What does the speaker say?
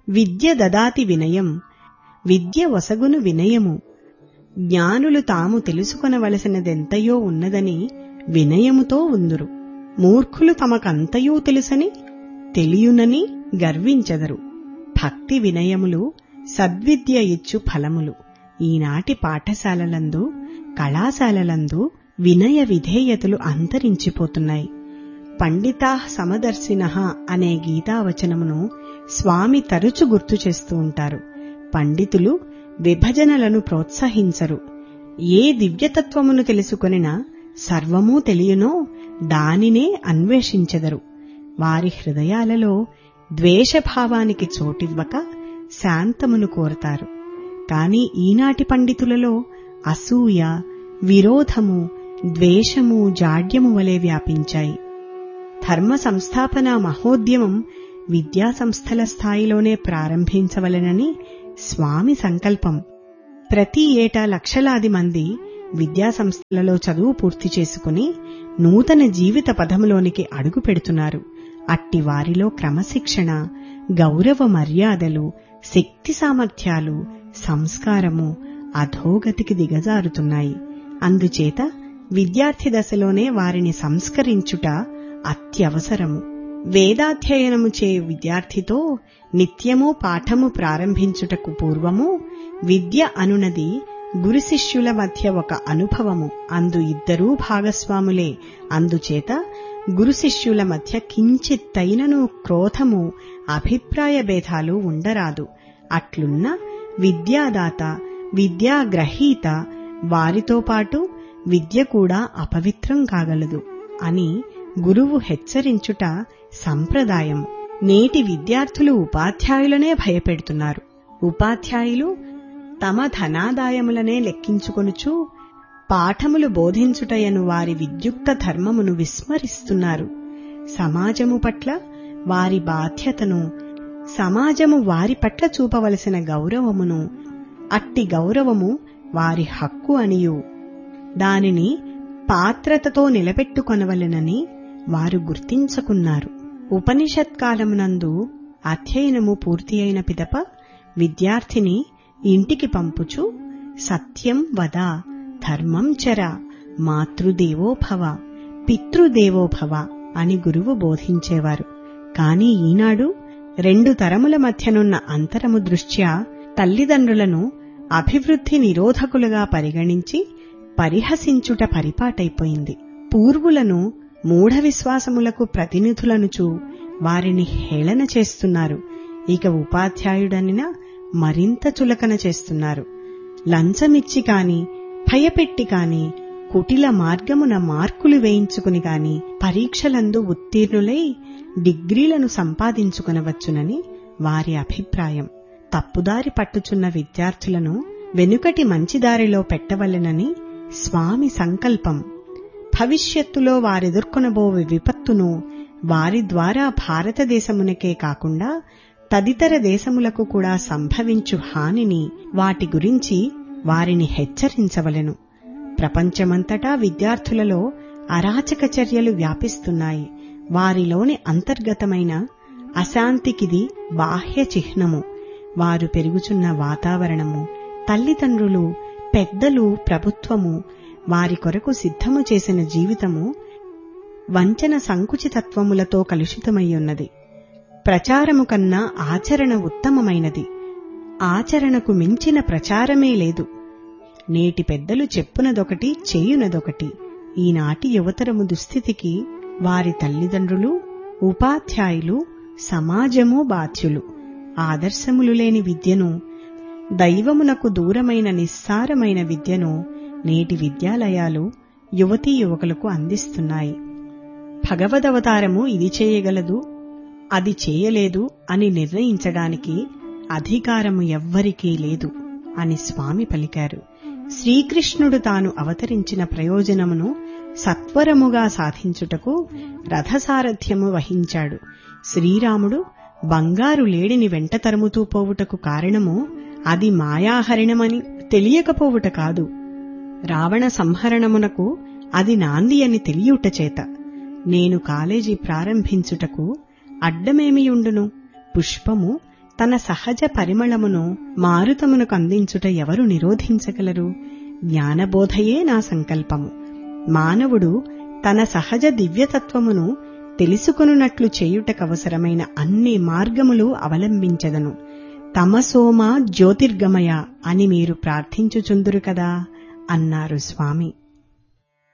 విద్య దదాతి వినయం విద్య వసగును వినయము జ్ఞానులు తాము తెలుసుకొనవలసినదెంతయో ఉన్నదని వినయముతో ఉందురు మూర్ఖులు తమకంతయూ తెలుసని తెలియునని గర్వించెదరు భక్తి వినయములు సద్విద్య ఇచ్చు ఫలములు ఈనాటి పాఠశాలలందు కళాశాలలందు వినయ విధేయతలు అంతరించిపోతున్నాయి పండితా సమదర్శిన అనే గీతావచనమును స్వామి తరచు గుర్తు చేస్తూ ఉంటారు పండితులు విభజనలను ప్రోత్సహించరు ఏ దివ్యతత్వమును తెలుసుకొనినా సర్వమూ తెలియనో దానినే అన్వేషించెదరు వారి హృదయాలలో ద్వేషభావానికి చోటివ్వక శాంతమును కోరతారు కాని ఈనాటి పండితులలో అసూయ విరోధము ద్వేషము జాడ్యము వలె వ్యాపించాయి ధర్మ సంస్థాపన మహోద్యమం విద్యా సంస్థల స్థాయిలోనే ప్రారంభించవలెనని స్వామి సంకల్పం ప్రతి ఏటా లక్షలాది మంది విద్యా సంస్థలలో చదువు పూర్తి చేసుకుని నూతన జీవిత పదములోనికి అడుగు పెడుతున్నారు అట్టి వారిలో క్రమశిక్షణ గౌరవ మర్యాదలు శక్తి సామర్థ్యాలు సంస్కారము అధోగతికి దిగజారుతున్నాయి అందుచేత విద్యార్థి దశలోనే వారిని సంస్కరించుట అత్యవసరము వేదాధ్యయనము చే విద్యార్థితో నిత్యము పాఠము ప్రారంభించుటకు పూర్వము విద్య అనునది గురు శిష్యుల మధ్య ఒక అనుభవము అందు ఇద్దరూ భాగస్వాములే అందుచేత గురు శిష్యుల మధ్య కించిత్తైనను క్రోధము అభిప్రాయ భేదాలు ఉండరాదు అట్లున్న విద్యాదాత విద్యాగ్రహీత వారితో పాటు విద్య కూడా అపవిత్రం కాగలదు అని గురువు హెచ్చరించుట సంప్రదాయం నేటి విద్యార్థులు ఉపాధ్యాయులనే భయపెడుతున్నారు ఉపాధ్యాయులు తమ ధనాదాయములనే లెక్కించుకొనుచు పాఠములు బోధించుటయను వారి విద్యుక్త ధర్మమును విస్మరిస్తున్నారు సమాజము పట్ల వారి బాధ్యతను సమాజము వారి పట్ల చూపవలసిన గౌరవమును అట్టి గౌరవము వారి హక్కు అనియు దానిని పాత్రతతో నిలబెట్టుకొనవలెనని వారు గుర్తించుకున్నారు ఉపనిషత్కాలమునందు అధ్యయనము పూర్తి అయిన పిదప విద్యార్థిని ఇంటికి పంపుచు సత్యం వద ధర్మం చర మాతృదేవోభవ పితృదేవోభవ అని గురువు బోధించేవారు కాని ఈనాడు రెండు తరముల మధ్యనున్న అంతరము దృష్ట్యా తల్లిదండ్రులను అభివృద్ధి నిరోధకులుగా పరిగణించి పరిహసించుట పరిపాటైపోయింది పూర్వులను మూఢ విశ్వాసములకు ప్రతినిధులనుచూ వారిని హేళన చేస్తున్నారు ఇక ఉపాధ్యాయుడనినా మరింత చులకన చేస్తున్నారు లంచమిచ్చి కాని భయపెట్టి కాని కుటిల మార్గమున మార్కులు వేయించుకుని గాని పరీక్షలందు ఉత్తీర్ణులై డిగ్రీలను సంపాదించుకునవచ్చునని వారి అభిప్రాయం తప్పుదారి పట్టుచున్న విద్యార్థులను వెనుకటి మంచిదారిలో పెట్టవలెనని స్వామి సంకల్పం భవిష్యత్తులో వారెదుర్కొనబోవే విపత్తును వారి ద్వారా భారతదేశమునకే కాకుండా తదితర దేశములకు కూడా సంభవించు హానిని వాటి గురించి వారిని హెచ్చరించవలెను ప్రపంచమంతటా విద్యార్థులలో అరాచక చర్యలు వ్యాపిస్తున్నాయి వారిలోని అంతర్గతమైన అశాంతికిది బాహ్య చిహ్నము వారు పెరుగుచున్న వాతావరణము తల్లిదండ్రులు పెద్దలు ప్రభుత్వము వారి కొరకు సిద్ధము చేసిన జీవితము వంచన సంకుచితత్వములతో కలుషితమయ్యున్నది ప్రచారము కన్నా ఆచరణ ఉత్తమమైనది ఆచరణకు మించిన ప్రచారమే లేదు నేటి పెద్దలు చెప్పునదొకటి చేయునదొకటి ఈనాటి యువతరము దుస్థితికి వారి తల్లిదండ్రులు ఉపాధ్యాయులు సమాజము బాధ్యులు ఆదర్శములు లేని విద్యను దైవమునకు దూరమైన నిస్సారమైన విద్యను నేటి విద్యాలయాలు యువతీ యువకులకు అందిస్తున్నాయి భగవదవతారము ఇది చేయగలదు అది చేయలేదు అని నిర్ణయించడానికి అధికారము ఎవ్వరికీ లేదు అని స్వామి పలికారు శ్రీకృష్ణుడు తాను అవతరించిన ప్రయోజనమును సత్వరముగా సాధించుటకు రథసారథ్యము వహించాడు శ్రీరాముడు బంగారు లేడిని వెంట తరుముతూ పోవుటకు కారణము అది మాయాహరిణమని తెలియకపోవుట కాదు రావణ సంహరణమునకు అది నాంది అని తెలియుట చేత నేను కాలేజీ ప్రారంభించుటకు అడ్డమేమియుండును పుష్పము తన సహజ పరిమళమును మారుతమునకు అందించుట ఎవరు నిరోధించగలరు జ్ఞానబోధయే నా సంకల్పము మానవుడు తన సహజ దివ్యతత్వమును తెలుసుకొనున్నట్లు చేయుటకవసరమైన అన్ని మార్గములు అవలంబించదను తమసోమా జ్యోతిర్గమయ అని మీరు ప్రార్థించుచుందురు కదా అన్నారు స్వామి